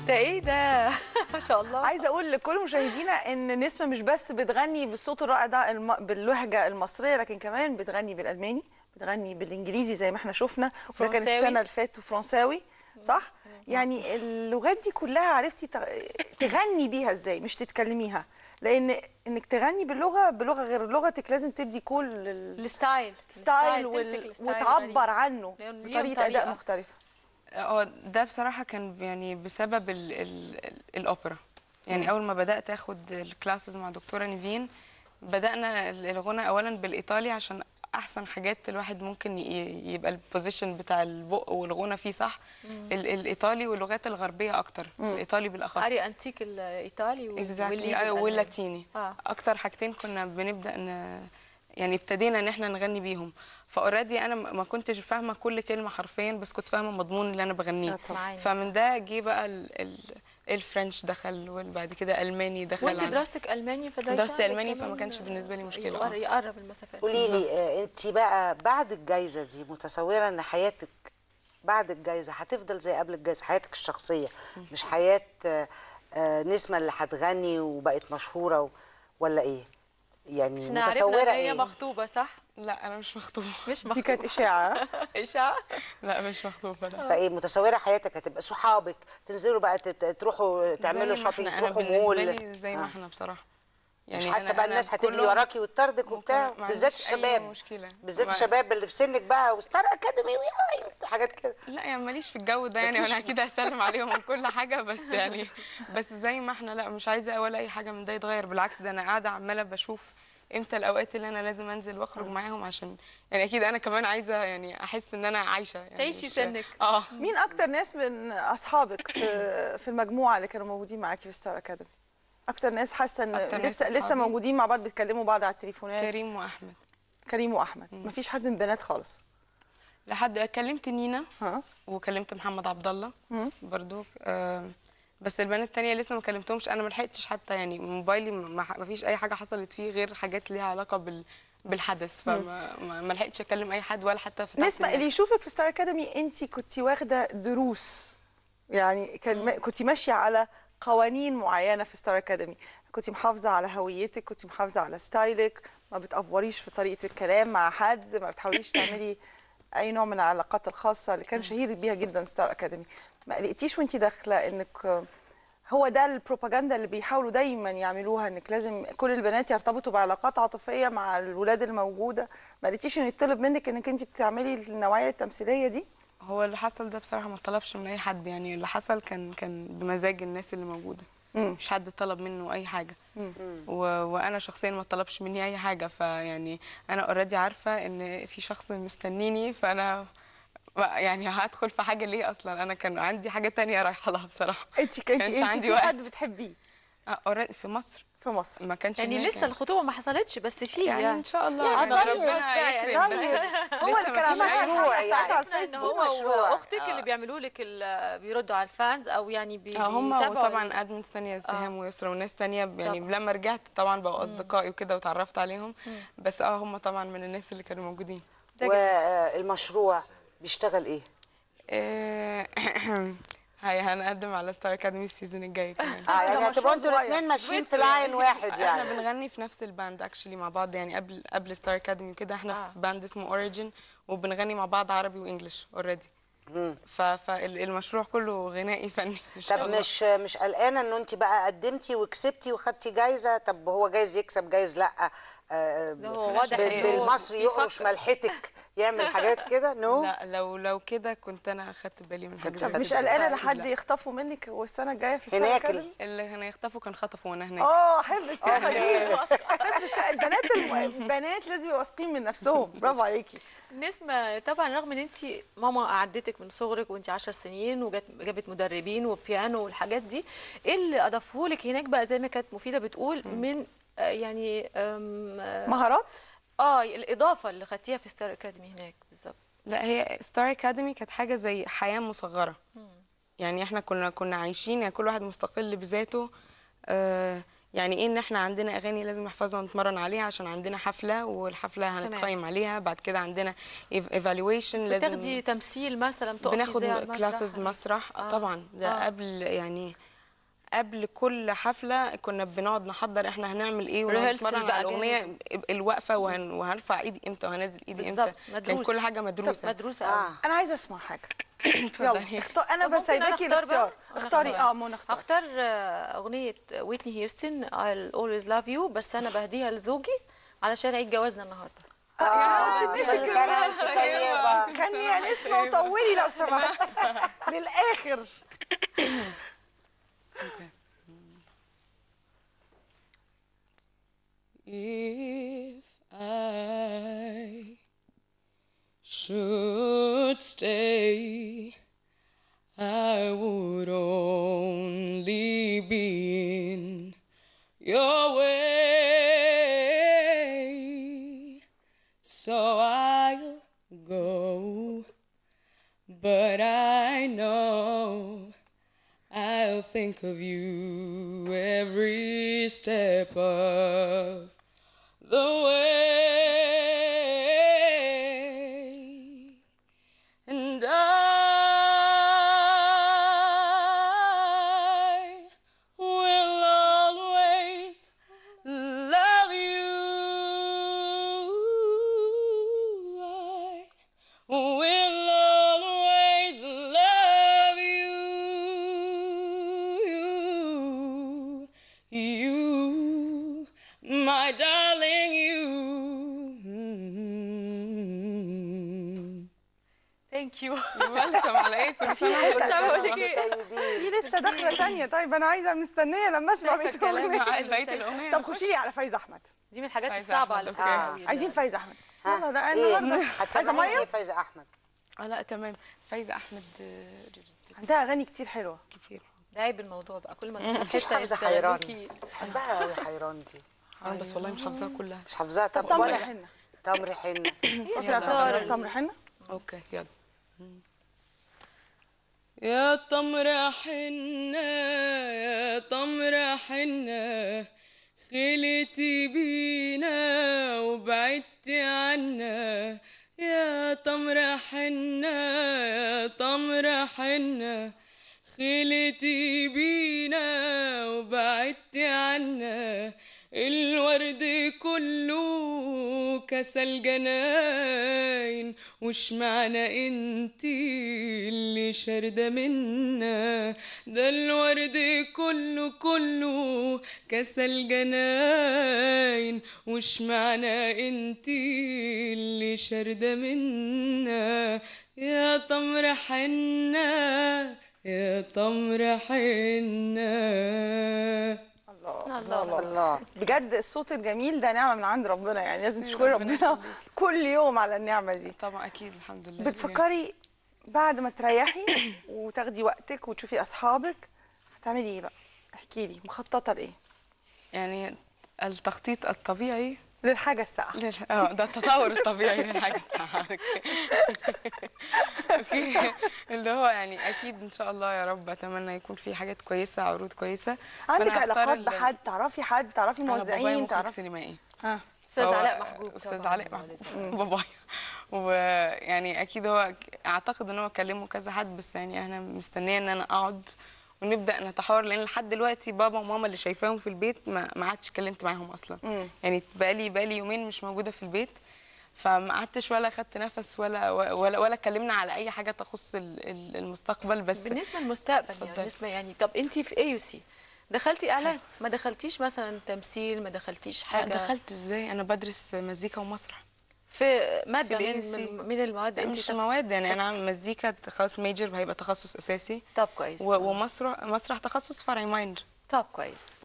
ده ايه ده ما شاء الله عايزه اقول لكل مشاهدينا ان نسمه مش بس بتغني بالصوت الرائع ده الم... باللهجه المصريه لكن كمان بتغني بالالماني بتغني بالانجليزي زي ما احنا شفنا وده كان وفرنساوي. السنه اللي فاتت وفرنساوي صح يعني اللغات دي كلها عرفتي تغ- تغني بيها ازاي مش تتكلميها لان انك تغني باللغه بلغه غير لغتك لازم تدي كل ال- الستايل ستايل تمسك وال... الستايل وتعبر غريب. عنه لأن ليهم بطريقه اداء طريقة. مختلفه اه ده بصراحة كان يعني بسبب ال ال ال الأوبرا يعني أول ما بدأت أخد الكلاسز مع دكتورة نيفين بدأنا ال- الغنى أولا بالإيطالي عشان أحسن حاجات الواحد ممكن ي- يبقى البوزيشن بتاع البق والغنى فيه صح ال الإيطالي واللغات الغربية أكتر الإيطالي بالأخص اري انتيك الايطالي وال- اكزاكتلي والليبي الألماني. واللاتيني آه. اكتر حاجتين كنا بنبدا ن... يعني ابتدينا ان احنا نغني بيهم فاوريدي انا ما ما كنتش فاهمه كل كلمه حرفيا بس كنت فاهمه مضمون اللي انا بغنيه آه طبعاً. معانا. فمن ده جه بقى ال... ال... الفرنش دخل وبعد كده الماني دخل وانت على- دراستك الماني فده دراستي يساعدك ألماني كمان فما كانش بالنسبة لي مشكلة، يقر- آه. يقرب المسافات قولي لي انت بقى بعد الجائزه دي متصوره ان حياتك بعد الجائزه هتفضل زي قبل الجائزه حياتك الشخصيه مش حياه آه، آه، نسمه اللي هتغني وبقت مشهوره و- ولا ايه يعني احنا عرفنا متصوره ان هي ايه مخطوبه صح لا انا مش مخطوبه مش دي مخطوبه كانت اشاعه اشاعه لا مش مخطوبه لا فايه متصوره حياتك هتبقى صحابك تنزلوا بقى تت- تروحوا تعملوا زي ما شوبينج إحنا. انا تروحوا بالنسبه مول لي زي ما آه. احنا بصراحه مش أنا- حاسه بقى أنا الناس هتجري كلهم وراكي وتطردك ممكن وبتاع ما بالذات عنديش أي الشباب مشكلة. بالذات ما- الشباب اللي في سنك بقى وستار اكاديمي وياي حاجات كده لا يعني ماليش في الجو ده يعني مفيش- وانا اكيد هسلم عليهم من كل حاجه بس يعني بس زي ما احنا لا مش عايزه ولا اي حاجه من ده يتغير بالعكس ده انا قاعده عماله بشوف امتى الاوقات اللي انا لازم انزل واخرج معاهم عشان يعني اكيد انا كمان عايزه يعني احس ان انا عايشه يعني تعيشي مش- سنك. اه مين اكتر ناس من اصحابك في في المجموعه اللي كانوا موجودين معاكي في ستار اكاديمي اكتر ناس حاسه ان أكتر ناس لسه لسه أصحابي؟ موجودين مع بعض بيتكلموا بعض على التليفونات كريم واحمد كريم واحمد مفيش حد من بنات خالص لحد كلمت نينا ها وكلمت محمد عبد الله برضو آه بس البنات التانية لسه ما كلمتهمش انا ما لحقتش حتى يعني موبايلي ما ما فيش اي حاجه حصلت فيه غير حاجات ليها علاقه بال بالحدث فما ما ما لحقتش اكلم اي حد ولا حتى فتحت نسمة النت. اللي يشوفك في ستار اكاديمي انت كنت واخده دروس يعني كان ما كنت ماشيه على قوانين معينه في ستار اكاديمي كنت محافظه على هويتك كنت محافظه على ستايلك ما بتافوريش في طريقه الكلام مع حد ما بتحاوليش تعملي اي نوع من العلاقات الخاصه اللي كان شهير بيها جدا ستار اكاديمي ما قلقتيش وانت داخله انك هو ده البروباجندا اللي بيحاولوا دايما يعملوها انك لازم كل البنات يرتبطوا بعلاقات عاطفيه مع الولاد الموجوده ما قلتيش ان يطلب منك انك انت تعملي النوعيه التمثيليه دي هو اللي حصل ده بصراحه ما طلبش من اي حد يعني اللي حصل كان كان بمزاج الناس اللي موجوده مش حد طلب منه اي حاجه و... وانا شخصيا ما طلبش مني اي حاجه فيعني انا اوريدي عارفه ان في شخص مستنيني فانا يعني هدخل في حاجه ليه اصلا انا كان عندي حاجه تانية رايحه لها بصراحه انت كنت كانش انت عندي في وقت. حد بتحبيه آه، already في مصر في مصر ما كانش يعني هناك لسه الخطوبه ما حصلتش بس في يعني يعني ان شاء الله يعني يعني طيب، ربنا مش بقى يكرم يعني. بس هو لسه اللي ما كان فيش عامل أي مشروع حاجة يعني. بتاعته على ان الفيسبوك هو مشروع. واختك اللي بيعملوا لك ال- بيردوا على الفانز او يعني بي اه هم بيتابعوا ال- وطبعا ادمنز ثانيه سهام ويسرا وناس ثانيه يعني طبعا. لما رجعت طبعا بقوا اصدقائي وكده وتعرفت عليهم بس اه هم طبعا من الناس اللي كانوا موجودين ده جميل. والمشروع بيشتغل ايه آه، هاي هنقدم على ستار اكاديمي السيزون الجاي كمان اه يعني ده هتبقوا مشروع انتوا صغير. الاثنين ماشيين في دويتو لاين واحد احنا يعني بنغني في نفس الباند اكشلي مع بعض يعني قبل قبل ستار اكاديمي وكده احنا آه. في باند اسمه اوريجين وبنغني مع بعض عربي وانجلش اوريدي فالمشروع كله غنائي فني ان شاء طب الله مش مش قلقانه انه انت بقى قدمتي وكسبتي وخدتي جايزه طب هو جايز يكسب جايز لا آه، ده هو واضح بال- إن هو بالمصري يقرش بيفكر. ملحتك يعمل حاجات كده نو لا لو لو كده كنت انا اخدت بالي من حاجه كنت زي طب كده. مش قلقانه لا. لحد يخطفوا منك والسنه الجايه في ستار هناك اكاديمي اللي كانوا يخطفوا كان خطفوا وانا هناك اه احب الثقه دي أوكي. أحب الثقة. البنات الم- البنات لازم يبقوا واثقين من نفسهم برافو عليكي نسمة طبعا رغم ان انت ماما قعدتك من صغرك وانت 10 سنين وجت جابت مدربين وبيانو والحاجات دي ايه اللي اضافه لك هناك بقى زي ما كانت مفيده بتقول من آه، يعني آم، اه مهارات آه، الاضافه اللي خدتيها في ستار اكاديمي هناك بالظبط لا هي ستار اكاديمي كانت حاجه زي حياه مصغره يعني احنا كنا كنا عايشين يعني كل واحد مستقل بذاته آه يعني ايه ان احنا عندنا اغاني لازم نحفظها ونتمرن عليها عشان عندنا حفله والحفله تمام. هنتقيم عليها بعد كده عندنا ايفالويشن لازم بتاخدي تمثيل مثلا تقفي بناخد ازاي على المسرح؟ كلاسز مسرح آه. آه. طبعا ده آه. آه. قبل يعني قبل كل حفله كنا بنقعد نحضر احنا هنعمل ايه Rehearsal ونتمرن بقى على الاغنيه الوقفه وهن وهنرفع ايدي امتى وهنزل ايدي امتى بالظبط كان مدروس كل حاجه مدروسه مدروسه قوي اه انا عايزه اسمع حاجه اتفضلي. يلا اختار انا طب ممكن أنا بسايباكي أختار الاختيار بقى؟ أنا اختاري أختار. اه منى اختار هختار آه، أغنية ويتني هيوستن I'll always love you بس أنا بهديها لزوجي علشان عيد جوازنا النهاردة آه، كل سنه وانت طيبه كان يا نسمه وطولي لو سمحت للاخر If I should stay, I would only be in your way. So I'll go, but I know I'll think of you every step of the way. And I will always love you. I will always love you. You, my darling, you. Thank you ويلكم على ايه كل سنه مش عارفة أقول لك وانتم إيه طيبين في لسه دخله تانية طيب انا عايزه مستنيه لما اسمع بقيه الكلام الاغنيه معاك. بقيه الاغنيه طب خشي لي على فايز احمد دي من الحاجات فايزة الصعبة أحمد، على أوكي. فكرة آه. قوي. عايزين فايز احمد ها، يلا ده ايه النهارده عايزه هتسمعي ايه ميه فايزه احمد اه لا تمام فايزه احمد آه، عندها اغاني كتير حلوه كتير ده عيب الموضوع بقى كل ما تروحي مفيش حتة حافظه يستهلكي. حيران بحبها قوي حيران دي حرام بس والله مش حافظاها كلها مش حافظاها طب تمر ولا حنه تمر حنه قلت يلا. لها تمر حنه اوكي يلا يا تمر حنة يا تمر حنة خلتي بينا وبعدتي عنا يا تمر حنة يا تمر حنة خلتي بينا وبعدتي عنا الورد كله كسل جناين وش معنى انتي اللي شاردة منا ده الورد كله كله كسل جناين وش معنى انتي اللي شاردة منا يا تمر حنة يا تمر حنة الله الله الله الله بجد الصوت الجميل ده نعمه من عند ربنا يعني لازم تشكري ربنا كل يوم على النعمه دي طبعا اكيد الحمد لله بتفكري بعد ما تريحي وتاخدي وقتك وتشوفي اصحابك هتعملي ايه بقى احكي لي مخططه لايه يعني التخطيط الطبيعي للحاجه الساقعه لل- اه ده التطور الطبيعي للحاجة بتاعتك اوكي اللي هو يعني اكيد ان شاء الله يا رب اتمنى يكون في حاجات كويسه عروض كويسه عندك فأنا هختار علاقات ال- بحد تعرفي حد تعرفي أنا بابايا موزعين مخرج تعرفي سينمائي ها استاذ هو علاء محجوب استاذ طبعاً علاء محجوب بابايا ويعني اكيد هو ك- اعتقد ان هو كلمه كذا حد بس يعني انا مستنيه ان انا اقعد ونبدا نتحاور لان لحد دلوقتي بابا وماما اللي شايفاهم في البيت ما ما عادش اتكلمت معاهم اصلا مم. يعني بقالي بقالي يومين مش موجوده في البيت فما قعدتش ولا خدت نفس ولا ولا ولا اتكلمنا على اي حاجه تخص ال- ال- المستقبل بس بالنسبه للمستقبل يعني اتفضلي. بالنسبه يعني طب انت في اي يو سي دخلتي اعلام ما دخلتيش مثلا تمثيل ما دخلتيش حاجه دخلت ازاي انا بدرس مزيكا ومسرح في ماده في ال من, AUC. من, من المواد انت مش تخ- مواد يعني انا مزيكا خلاص ميجر هيبقى تخصص اساسي طب كويس و- ومسرح مسرح تخصص فرعي ماينر طب كويس